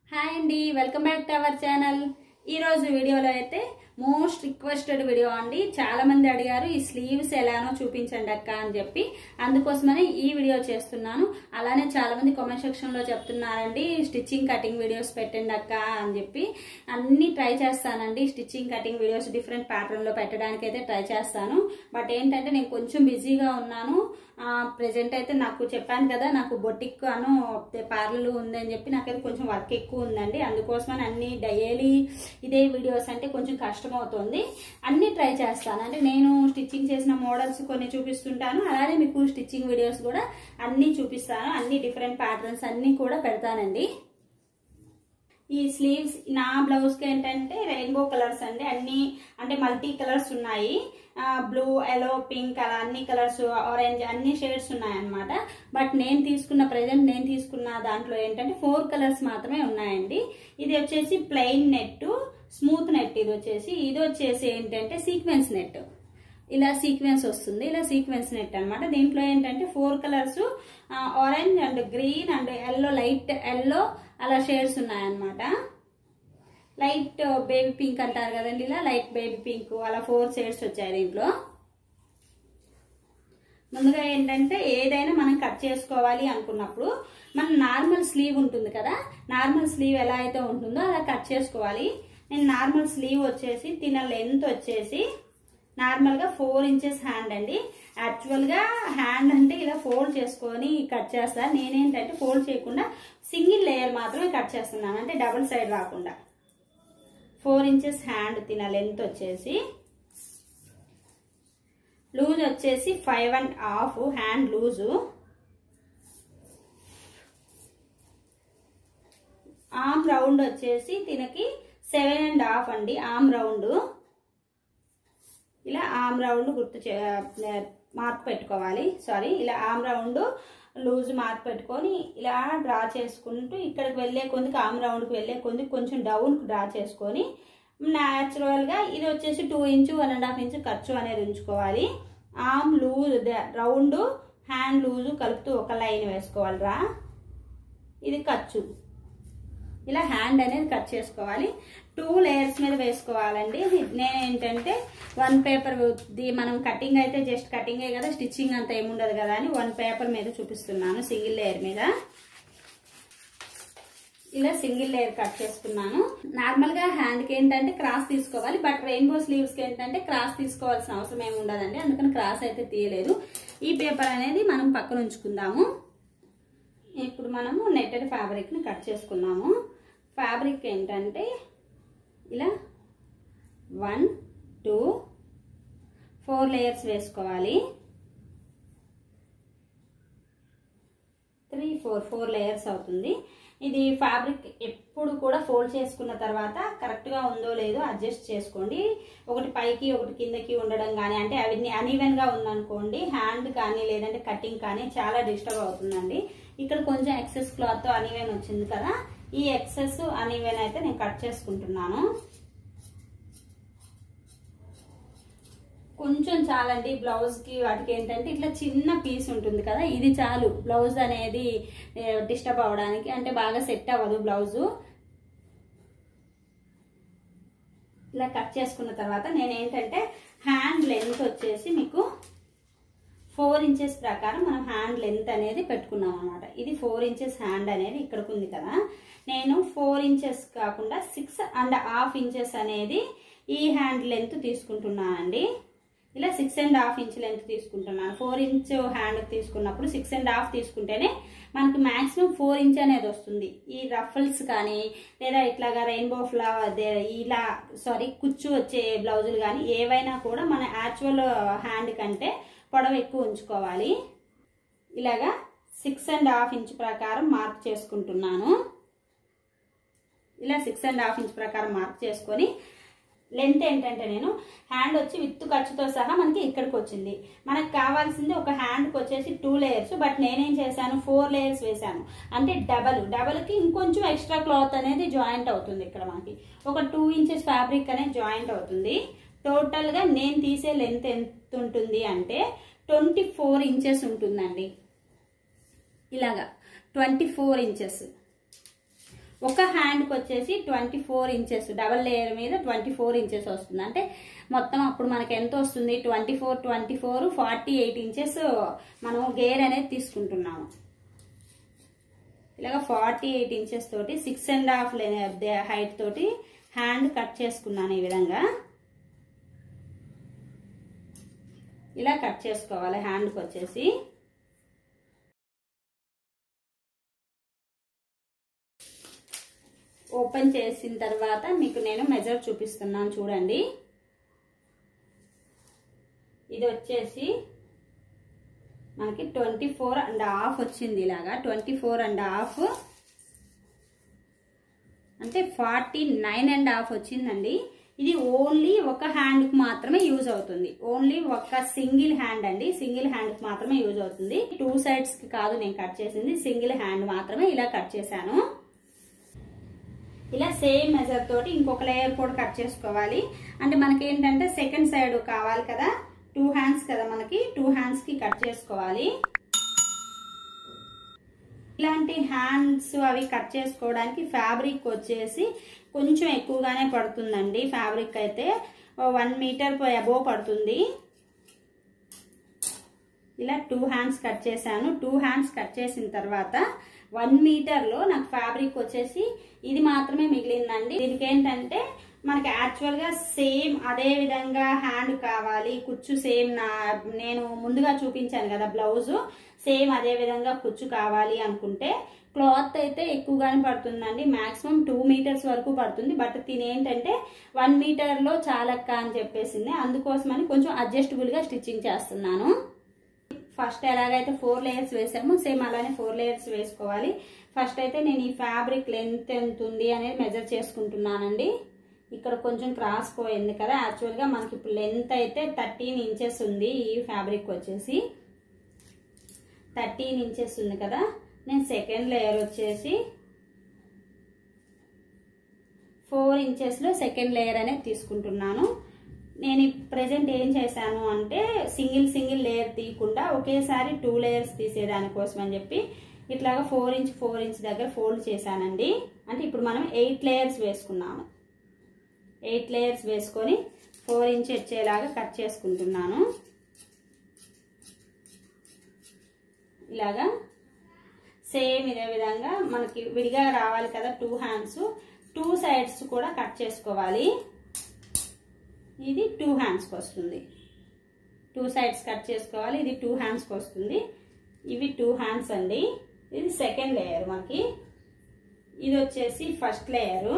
hi అండి welcome back to our channel ఈ రోజు వీడియోలో అయితే మోస్ట్ రిక్వెస్టెడ్ వీడియో అండి చాలా మంది అడిగారు ఈ స్లీవ్స్ ఎలానో చూపించండి అక్క అని చెప్పి అందుకోసమని ఈ వీడియో చేస్తున్నాను అలానే చాలా మంది కామెంట్ సెక్షన్ లో చెప్తున్నారండి స్టిచ్చింగ్ కటింగ్ వీడియోస్ పెట్టండి అక్క అని చెప్పి అన్ని ట్రై చేస్తానండి stitching cutting videos different pattern లో పెట్టడానికి అయితే ట్రై చేస్తాను బట్ ఏంటంటే నేను కొంచెం బిజీగా ఉన్నాను ప్రెజెంట్ అయితే నాకు చెప్పాను కదా నాకు బొటిక్ అను పార్లర్ ఉందని చెప్పి నాకైతే కొంచెం వర్క్ ఎక్కువ ఉందండి అందుకోసమని అన్ని డైలీ ఇదే వీడియోస్ అంటే కొంచెం కష్టం అవుతుంది అన్ని ట్రై చేస్తాను అంటే నేను స్టిచ్చింగ్ చేసిన మోడల్స్ కొన్ని చూపిస్తుంటాను అలానే మీకు స్టిచ్చింగ్ వీడియోస్ కూడా అన్ని చూపిస్తాను అన్ని డిఫరెంట్ ప్యాటర్న్స్ అన్ని కూడా పెడతానండి ఈ స్లీవ్స్ నా బ్లౌజ్ కి ఏంటంటే రెయిన్బో కలర్స్ అండి అన్ని అంటే మల్టీ కలర్స్ ఉన్నాయి బ్లూ ఎల్లో పింక్ అలా అన్ని కలర్స్ ఆరెంజ్ అన్ని షేడ్స్ ఉన్నాయి అనమాట బట్ నేను తీసుకున్న ప్రెజెంట్ నేను తీసుకున్న దాంట్లో ఏంటంటే ఫోర్ కలర్స్ మాత్రమే ఉన్నాయండి ఇది వచ్చేసి ప్లెయిన్ నెట్ స్మూత్ నెట్ ఇది వచ్చేసి ఇది వచ్చేసి ఏంటంటే సీక్వెన్స్ నెట్ ఇలా సీక్వెన్స్ వస్తుంది ఇలా సీక్వెన్స్ నెట్ అనమాట దీంట్లో ఏంటంటే four colours orange and green and yellow light yellow అలా షేడ్స్ ఉన్నాయన్నమాట లైట్ బేబీ పింక్ అంటారు కదండి ఇలా లైట్ బేబీ పింక్ అలా ఫోర్ షేడ్స్ వచ్చాయి దీంట్లో ముందుగా ఏంటంటే ఏదైనా మనం కట్ చేసుకోవాలి అనుకున్నప్పుడు మన నార్మల్ స్లీవ్ ఉంటుంది కదా నార్మల్ స్లీవ్ ఎలా అయితే ఉంటుందో అలా కట్ చేసుకోవాలి నేను నార్మల్ స్లీవ్ వచ్చేసి తిన లెంత్ వచ్చేసి నార్మల్గా ఫోర్ ఇంచెస్ హ్యాండ్ అండి యాక్చువల్గా హ్యాండ్ అంటే ఇలా ఫోల్డ్ చేసుకొని కట్ చేస్తాను నేనేంటంటే ఫోల్డ్ చేయకుండా సింగిల్ లేయర్ మాత్రమే కట్ చేస్తున్నాను అంటే డబుల్ సైడ్ రాకుండా ఫోర్ ఇంచెస్ హ్యాండ్ తిన లెంత్ వచ్చేసి లూజ్ వచ్చేసి five and half hand loose arm round వచ్చేసి తినకి సెవెన్ అండ్ హాఫ్ అండి ఆమ్ రౌండ్ ఇలా ఆమ్ రౌండ్ గుర్తు మార్క్ పెట్టుకోవాలి సారీ ఇలా ఆమ్ రౌండ్ లూజ్ మార్క్ పెట్టుకొని ఇలా డ్రా చేసుకుంటూ ఇక్కడికి వెళ్ళే కొద్దికి ఆమ్ రౌండ్కి వెళ్ళే కొద్దికి కొంచెం డౌన్కి డ్రా చేసుకొని న్యాచురల్గా ఇది వచ్చేసి two inch one and half inch ఖర్చు అనేది ఉంచుకోవాలి arm loose round hand loose కలుపుతూ ఒక లైన్ వేసుకోవాలి రా ఇది ఖర్చు ఇలా హ్యాండ్ అనేది కట్ చేసుకోవాలి టూ లేయర్స్ మీద వేసుకోవాలండి నేను ఏంటంటే వన్ పేపర్ మనం కటింగ్ అయితే జస్ట్ కటింగే కదా స్టిచ్చింగ్ అంత ఏముండదు కదా అని వన్ పేపర్ మీద చూపిస్తున్నాను సింగిల్ లేయర్ మీద ఇలా సింగిల్ లేయర్ కట్ చేసుకున్నాను నార్మల్ గా హ్యాండ్ కి ఏంటంటే క్రాస్ తీసుకోవాలి బట్ రెయిన్బో స్లీవ్స్ కి ఏంటంటే క్రాస్ తీసుకోవాల్సిన అవసరం ఏమి ఉండదండి అందుకని క్రాస్ అయితే తీయలేదు ఈ పేపర్ అనేది మనం పక్కన ఉంచుకుందాము ఇప్పుడు మనము నెట్టెడ్ ఫ్యాబ్రిక్ ని కట్ చేసుకున్నాము ఫ్యాబ్రిక్ ఏంటంటే ఇలా వన్ టూ ఫోర్ లేయర్స్ వేసుకోవాలి త్రీ ఫోర్ ఫోర్ లేయర్స్ అవుతుంది ఇది ఫ్యాబ్రిక్ ఎప్పుడు కూడా ఫోల్డ్ చేసుకున్న తర్వాత కరెక్ట్గా ఉందో లేదో అడ్జస్ట్ చేసుకోండి ఒకటి పైకి ఒకటి కిందకి ఉండడం కానీ అంటే అవి అన్ఈవెన్గా ఉందనుకోండి హ్యాండ్ కానీ లేదంటే కటింగ్ కానీ చాలా డిస్టర్బ్ అవుతుందండి ఇక్కడ కొంచెం ఎక్సెస్ క్లాత్ అన్ఈవెన్ వచ్చింది కదా ఈ ఎక్సెస్ అన్ఈవెన్ అయితే నేను కట్ చేసుకుంటున్నాను కొంచెం చాలండి బ్లౌజ్కి వాటికి ఏంటంటే ఇట్లా చిన్న పీస్ ఉంటుంది కదా ఇది చాలు బ్లౌజ్ అనేది డిస్టర్బ్ అవ్వడానికి అంటే బాగా సెట్ అవ్వదు బ్లౌజు ఇలా కట్ చేసుకున్న తర్వాత నేను ఏంటంటే హ్యాండ్ లెంత్ వచ్చేసి మీకు ఫోర్ ఇంచెస్ ప్రకారం మనం హ్యాండ్ లెంత్ అనేది పెట్టుకున్నాం అనమాట ఇది ఫోర్ ఇంచెస్ హ్యాండ్ అనేది ఇక్కడికి ఉంది కదా నేను ఫోర్ ఇంచెస్ కాకుండా సిక్స్ అండ్ హాఫ్ ఇంచెస్ అనేది ఈ హ్యాండ్ లెంత్ తీసుకుంటున్నానండి ఇలా six and half inch length తీసుకుంటున్నాను ఫోర్ ఇంచ్ హ్యాండ్ తీసుకున్నప్పుడు సిక్స్ అండ్ హాఫ్ తీసుకుంటేనే మనకి మాక్సిమం ఫోర్ ఇంచ్ అనేది వస్తుంది ఈ రఫల్స్ కానీ లేదా ఇట్లాగా రెయిన్బో ఫ్లవర్ ఇలా సారీ కుచ్చు వచ్చే బ్లౌజులు కానీ ఏవైనా కూడా మన యాక్చువల్ హ్యాండ్ కంటే పొడవు ఎక్కువ ఉంచుకోవాలి ఇలాగా సిక్స్ అండ్ హాఫ్ ఇంచ్ ప్రకారం మార్క్ చేసుకుంటున్నాను ఇలా సిక్స్ అండ్ హాఫ్ ఇంచ్ ప్రకారం మార్క్ చేసుకొని లెంత్ ఏంటంటే నేను హ్యాండ్ వచ్చి విత్ ఖర్చుతో సహా మనకి ఇక్కడికి వచ్చింది మనకు కావాల్సింది ఒక హ్యాండ్కి వచ్చేసి టూ లేయర్స్ బట్ నేనేం చేశాను ఫోర్ లేయర్స్ వేశాను అంటే డబల్ డబల్కి ఇంకొంచెం ఎక్స్ట్రా క్లాత్ అనేది జాయింట్ అవుతుంది ఇక్కడ మనకి ఒక టూ ఇంచెస్ ఫ్యాబ్రిక్ అనేది జాయింట్ అవుతుంది టోటల్గా నేను తీసే లెంత్ ఎంత ఉంటుంది అంటే ట్వంటీ ఫోర్ ఇంచెస్ ఉంటుందండి ఇలాగా ట్వంటీ ఫోర్ ఇంచెస్ ఒక హ్యాండ్కి వచ్చేసి twenty four inches double layer మీద ట్వంటీ ఫోర్ ఇంచెస్ వస్తుంది అంటే మొత్తం అప్పుడు మనకి ఎంత వస్తుంది twenty four twenty four forty eight inches మనం గేర్ అనేది తీసుకుంటున్నాము ఇలాగ ఫార్టీ ఎయిట్ ఇంచెస్ తోటి సిక్స్ అండ్ హాఫ్ హైట్ తోటి హ్యాండ్ కట్ చేసుకున్నాను ఈ విధంగా ఇలా కట్ చేసుకోవాలి హ్యాండ్కి వచ్చేసి ఓపెన్ చేసిన తర్వాత మీకు నేను మెజర్ చూపిస్తున్నాను చూడండి ఇది వచ్చేసి మనకి ట్వంటీ ఫోర్ అండ్ హాఫ్ వచ్చింది ఇలాగా ట్వంటీ ఫోర్ అండ్ హాఫ్ అంటే ఫార్టీ నైన్ అండ్ హాఫ్ వచ్చిందండి ఇది ఓన్లీ ఒక హ్యాండ్కి మాత్రమే యూజ్ అవుతుంది ఓన్లీ ఒక సింగిల్ హ్యాండ్ అండి సింగిల్ హ్యాండ్కి మాత్రమే యూజ్ అవుతుంది టూ సైడ్స్కి కాదు నేను కట్ చేసింది సింగిల్ హ్యాండ్ మాత్రమే ఇలా కట్ చేశాను ఇలా సేమ్ మెజర్ తోటి ఇంకొక లేయర్ కూడా కట్ చేసుకోవాలి అంటే మనకి ఏంటంటే సెకండ్ సైడ్ కావాలి కదా టూ హ్యాండ్స్ కదా మనకి టూ హ్యాండ్స్ కి కట్ చేసుకోవాలి ఇలాంటి హ్యాండ్స్ అవి కట్ చేసుకోవడానికి ఫ్యాబ్రిక్ వచ్చేసి కొంచెం ఎక్కువగానే పడుతుందండి ఫ్యాబ్రిక్ అయితే వన్ మీటర్ అబోవ్ పడుతుంది ఇలా టూ హ్యాండ్స్ కట్ చేశాను టూ హ్యాండ్స్ కట్ చేసిన తర్వాత వన్ మీటర్లో నాకు ఫ్యాబ్రిక్ వచ్చేసి ఇది మాత్రమే మిగిలిందండి దీనికి ఏంటంటే మనకి యాక్చువల్గా సేమ్ అదే విధంగా హ్యాండ్ కావాలి కుచ్చు సేమ్ నా నేను ముందుగా చూపించాను కదా బ్లౌజ్ సేమ్ అదే విధంగా కుచ్చు కావాలి అనుకుంటే క్లాత్ అయితే ఎక్కువగానే పడుతుందండి మాక్సిమం టూ మీటర్స్ వరకు పడుతుంది బట్ తిని ఏంటంటే వన్ మీటర్లో చాలక్క అని చెప్పేసింది అందుకోసమని కొంచెం అడ్జస్టబుల్గా స్టిచ్చింగ్ చేస్తున్నాను ఫస్ట్ ఎలాగైతే ఫోర్ లేయర్స్ వేసామో సేమ్ అలానే ఫోర్ లేయర్స్ వేసుకోవాలి ఫస్ట్ అయితే నేను ఈ ఫ్యాబ్రిక్ లెంత్ ఎంత ఉంది అనేది మెజర్ చేసుకుంటున్నానండి ఇక్కడ కొంచెం క్రాస్ పోయింది కదా యాక్చువల్గా మనకి ఇప్పుడు లెంత్ అయితే థర్టీన్ ఇంచెస్ ఉంది ఈ ఫ్యాబ్రిక్ వచ్చేసి థర్టీన్ ఇంచెస్ ఉంది కదా నేను సెకండ్ లేయర్ వచ్చేసి ఫోర్ ఇంచెస్లో సెకండ్ లేయర్ అనేది తీసుకుంటున్నాను నేను ప్రజెంట్ ఏం చేశాను అంటే సింగిల్ సింగిల్ లేయర్ తీయకుండా ఒకేసారి టూ లేయర్స్ తీసేదానికోసం అని చెప్పి ఇట్లాగా ఫోర్ ఇంచ్ ఫోర్ ఇంచ్ దగ్గర ఫోల్డ్ చేశానండి అంటే ఇప్పుడు మనం ఎయిట్ లేయర్స్ వేసుకున్నాము ఎయిట్ లేయర్స్ వేసుకొని ఫోర్ ఇంచ్ వచ్చేలాగా కట్ చేసుకుంటున్నాను ఇలాగా సేమ్ ఇదే విధంగా మనకి విడిగా రావాలి కదా టూ హ్యాండ్స్ టూ సైడ్స్ కూడా కట్ చేసుకోవాలి ఇది టూ హ్యాండ్స్కి వస్తుంది టూ సైడ్స్ కట్ చేసుకోవాలి ఇది టూ హ్యాండ్స్కి వస్తుంది ఇవి టూ హ్యాండ్స్ అండి ఇది సెకండ్ లేయర్ మనకి ఇది వచ్చేసి ఫస్ట్ లేయరు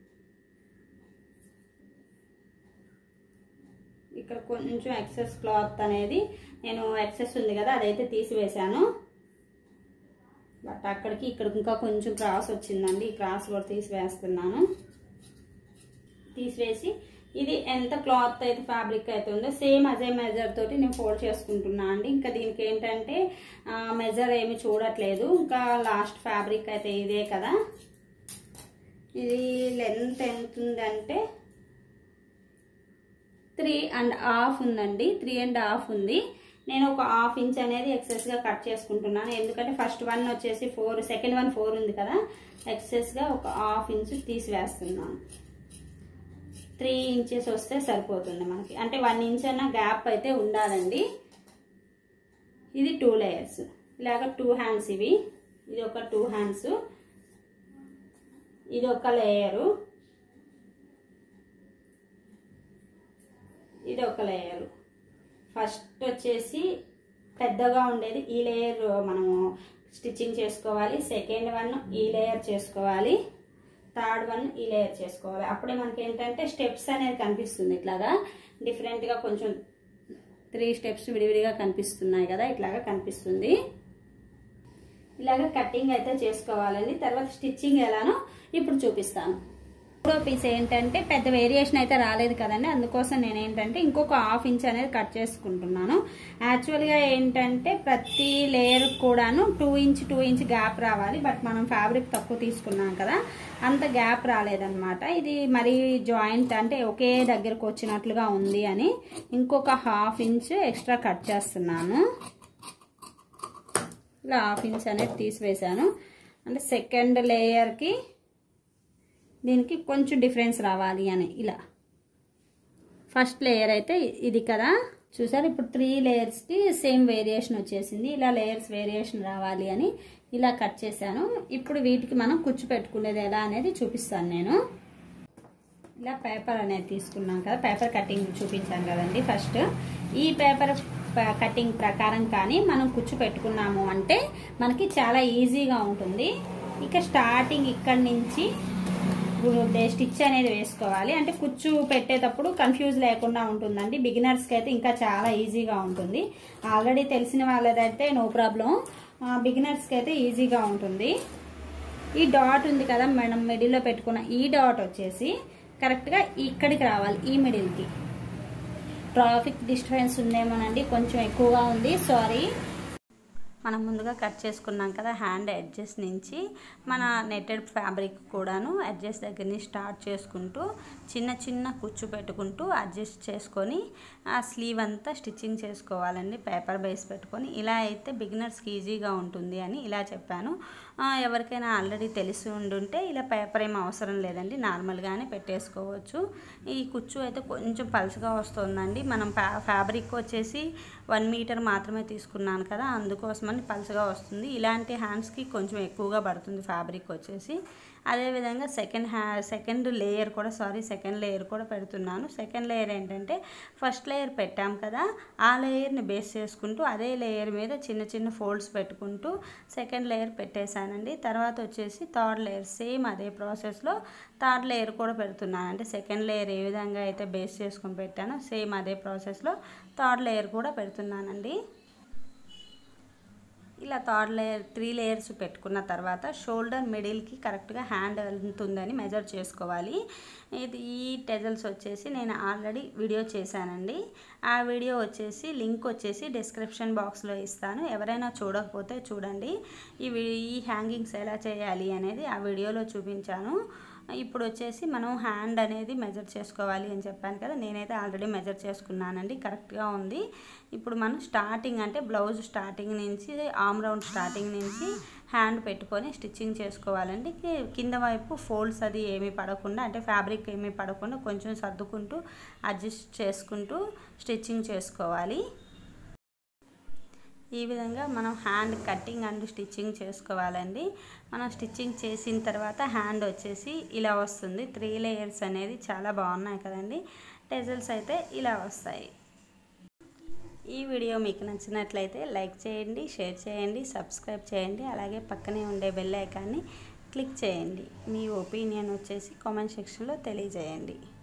ఇక్కడ కొంచెం ఎక్సెస్ క్లాత్ అనేది నేను ఎక్సెస్ ఉంది కదా అదైతే తీసివేశాను బట్ అక్కడికి ఇక్కడికి ఇంకా కొంచెం క్రాస్ వచ్చిందండి ఈ క్రాస్ కూడా తీసివేస్తున్నాను తీసివేసి ఇది ఎంత క్లాత్ అయితే ఫ్యాబ్రిక్ అయితే ఉందో సేమ్ అదే మెజర్ తోటి నేను ఫోల్డ్ చేసుకుంటున్నా అండి ఇంకా దీనికి ఏంటంటే మెజర్ ఏమి చూడట్లేదు ఇంకా లాస్ట్ ఫ్యాబ్రిక్ అయితే ఇదే కదా ఇది లెంత్ ఎంత ఉందంటే త్రీ అండ్ హాఫ్ ఉందండి త్రీ అండ్ హాఫ్ ఉంది నేను ఒక హాఫ్ ఇంచ్ అనేది ఎక్సెస్గా కట్ చేసుకుంటున్నాను ఎందుకంటే ఫస్ట్ వన్ వచ్చేసి ఫోర్ సెకండ్ వన్ ఫోర్ ఉంది కదా ఎక్సెస్గా ఒక హాఫ్ ఇంచ్ తీసివేస్తున్నాను త్రీ ఇంచెస్ వస్తే సరిపోతుంది మనకి అంటే వన్ ఇంచ్ అన్న గ్యాప్ అయితే ఉండాలండి ఇది టూ లేయర్స్ ఇలాగ టూ హ్యాండ్స్ ఇవి ఇది ఒక టూ హ్యాండ్స్ ఇది ఒక లేయరు ఇది ఒక లేయరు ఫస్ట్ వచ్చేసి పెద్దగా ఉండేది ఈ లేయర్ మనము స్టిచ్చింగ్ చేసుకోవాలి సెకండ్ వన్ ఈ లేయర్ చేసుకోవాలి థర్డ్ వన్ ఈ లేయర్ చేసుకోవాలి అప్పుడే మనకి ఏంటంటే స్టెప్స్ అనేది కనిపిస్తుంది ఇట్లాగా డిఫరెంట్గా కొంచెం త్రీ స్టెప్స్ విడివిడిగా కనిపిస్తున్నాయి కదా ఇట్లాగా కనిపిస్తుంది ఇలాగ కటింగ్ అయితే చేసుకోవాలండి తర్వాత స్టిచ్చింగ్ ఎలానో ఇప్పుడు చూపిస్తాను మూడో పీస్ ఏంటంటే పెద్ద వేరియేషన్ అయితే రాలేదు కదండి అందుకోసం నేను ఏంటంటే ఇంకొక హాఫ్ ఇంచ్ అనేది కట్ చేసుకుంటున్నాను యాక్చువల్గా ఏంటంటే ప్రతి లేయర్ కూడాను two inch two inch gap రావాలి బట్ మనం ఫ్యాబ్రిక్ తక్కువ తీసుకున్నాం కదా అంత గ్యాప్ రాలేదన్నమాట ఇది మరీ జాయింట్ అంటే ఒకే దగ్గరకు వచ్చినట్లుగా ఉంది అని ఇంకొక హాఫ్ ఇంచ్ ఎక్స్ట్రా కట్ చేస్తున్నాను ఇలా హాఫ్ ఇంచ్ అనేది తీసివేశాను అంటే సెకండ్ లేయర్కి దీనికి కొంచెం డిఫరెన్స్ రావాలి అని ఇలా ఫస్ట్ లేయర్ అయితే ఇది కదా చూసారు ఇప్పుడు త్రీ లేయర్స్కి సేమ్ వేరియేషన్ వచ్చేసింది ఇలా లేయర్స్ వేరియేషన్ రావాలి అని ఇలా కట్ చేశాను ఇప్పుడు వీటికి మనం కుచ్చు పెట్టుకునేది ఎలా అనేది చూపిస్తాను నేను ఇలా పేపర్ అనేది తీసుకున్నాం కదా పేపర్ కటింగ్ చూపించాను కదండి ఫస్ట్ ఈ పేపర్ కటింగ్ ప్రకారం కానీ మనం కుచ్చు పెట్టుకున్నాము అంటే మనకి చాలా ఈజీగా ఉంటుంది ఇక స్టార్టింగ్ ఇక్కడి నుంచి స్టిచ్ అనేది వేసుకోవాలి అంటే కుచ్చు పెట్టేటప్పుడు కన్ఫ్యూజ్ లేకుండా ఉంటుందండి బిగినర్స్కి అయితే ఇంకా చాలా ఈజీగా ఉంటుంది ఆల్రెడీ తెలిసిన వాళ్ళదైతే నో ప్రాబ్లం బిగినర్స్కి అయితే ఈజీగా ఉంటుంది ఈ డాట్ ఉంది కదా మనం మిడిల్లో పెట్టుకున్న ఈ డాట్ వచ్చేసి కరెక్ట్గా ఇక్కడికి రావాలి ఈ మిడిల్కి ట్రాఫిక్ డిస్టర్బెన్స్ ఉందేమోనండి కొంచెం ఎక్కువగా ఉంది సారీ మనం ముందుగా కట్ చేసుకున్నాం కదా హ్యాండ్ ఎడ్జెస్ నుంచి మన నెట్టెడ్ ఫ్యాబ్రిక్ కూడాను ఎడ్జెస్ దగ్గర నుంచి స్టార్ట్ చేసుకుంటూ చిన్న చిన్న కుచ్చు పెట్టుకుంటూ అడ్జస్ట్ చేసుకొని ఆ స్లీవ్ అంతా స్టిచ్చింగ్ చేసుకోవాలండి పేపర్ బేస్ పెట్టుకొని ఇలా అయితే బిగినర్స్కి ఈజీగా ఉంటుంది అని ఇలా చెప్పాను ఎవరికైనా ఆల్రెడీ తెలిసి ఉండుంటే ఇలా పేపర్ ఏం అవసరం లేదండి నార్మల్గానే పెట్టేసుకోవచ్చు ఈ కుచ్చు అయితే కొంచెం పలుచగా వస్తుందండి మనం ఫ్యాబ్రిక్ వచ్చేసి వన్ మీటర్ మాత్రమే తీసుకున్నాను కదా అందుకోసమని పలుచగా వస్తుంది ఇలాంటి హ్యాండ్స్కి కొంచెం ఎక్కువగా పడుతుంది ఫ్యాబ్రిక్ వచ్చేసి అదేవిధంగా సెకండ్ హ్యా సెకండ్ లేయర్ కూడా సారీ సెకండ్ లేయర్ కూడా పెడుతున్నాను సెకండ్ లేయర్ ఏంటంటే ఫస్ట్ లేయర్ పెట్టాం కదా ఆ లేయర్ని బేస్ చేసుకుంటూ అదే లేయర్ మీద చిన్న చిన్న ఫోల్డ్స్ పెట్టుకుంటూ సెకండ్ లేయర్ పెట్టేశానండి తర్వాత వచ్చేసి థర్డ్ లేయర్ సేమ్ అదే ప్రాసెస్లో థర్డ్ లేయర్ కూడా పెడుతున్నాను అంటే సెకండ్ లేయర్ ఏ విధంగా అయితే బేస్ చేసుకొని పెట్టానో సేమ్ అదే ప్రాసెస్లో థర్డ్ లేయర్ కూడా పెడుతున్నానండి ఇలా థర్డ్ లేయర్ త్రీ లేయర్స్ పెట్టుకున్న తర్వాత షోల్డర్ మిడిల్కి కరెక్ట్గా హ్యాండ్ వెళ్తుందని మెజర్ చేసుకోవాలి ఇది ఈ టెజల్స్ వచ్చేసి నేను ఆల్రెడీ వీడియో చేశానండి ఆ వీడియో వచ్చేసి లింక్ వచ్చేసి డిస్క్రిప్షన్ బాక్స్లో ఇస్తాను ఎవరైనా చూడకపోతే చూడండి ఈ ఈ హ్యాంగింగ్స్ ఎలా చేయాలి అనేది ఆ వీడియోలో చూపించాను ఇప్పుడు వచ్చేసి మనం హ్యాండ్ అనేది మెజర్ చేసుకోవాలి అని చెప్పాను కదా నేనైతే ఆల్రెడీ మెజర్ చేసుకున్నానండి కరెక్ట్గా ఉంది ఇప్పుడు మనం స్టార్టింగ్ అంటే బ్లౌజ్ స్టార్టింగ్ నుంచి ఆమ్ రౌండ్ స్టార్టింగ్ నుంచి హ్యాండ్ పెట్టుకొని స్టిచ్చింగ్ చేసుకోవాలండి కింద వైపు ఫోల్డ్స్ అది ఏమీ పడకుండా అంటే ఫ్యాబ్రిక్ ఏమీ పడకుండా కొంచెం సర్దుకుంటూ అడ్జస్ట్ చేసుకుంటూ స్టిచ్చింగ్ చేసుకోవాలి ఈ విధంగా మనం హ్యాండ్ కటింగ్ అండ్ స్టిచ్చింగ్ చేసుకోవాలండి మనం స్టిచ్చింగ్ చేసిన తర్వాత హ్యాండ్ వచ్చేసి ఇలా వస్తుంది త్రీ లేయర్స్ అనేది చాలా బాగున్నాయి కదండి టెజల్స్ అయితే ఇలా వస్తాయి ఈ వీడియో మీకు నచ్చినట్లయితే లైక్ చేయండి షేర్ చేయండి సబ్స్క్రైబ్ చేయండి అలాగే పక్కనే ఉండే బెల్ ఐకాన్ని క్లిక్ చేయండి మీ ఒపీనియన్ వచ్చేసి కామెంట్ సెక్షన్లో తెలియజేయండి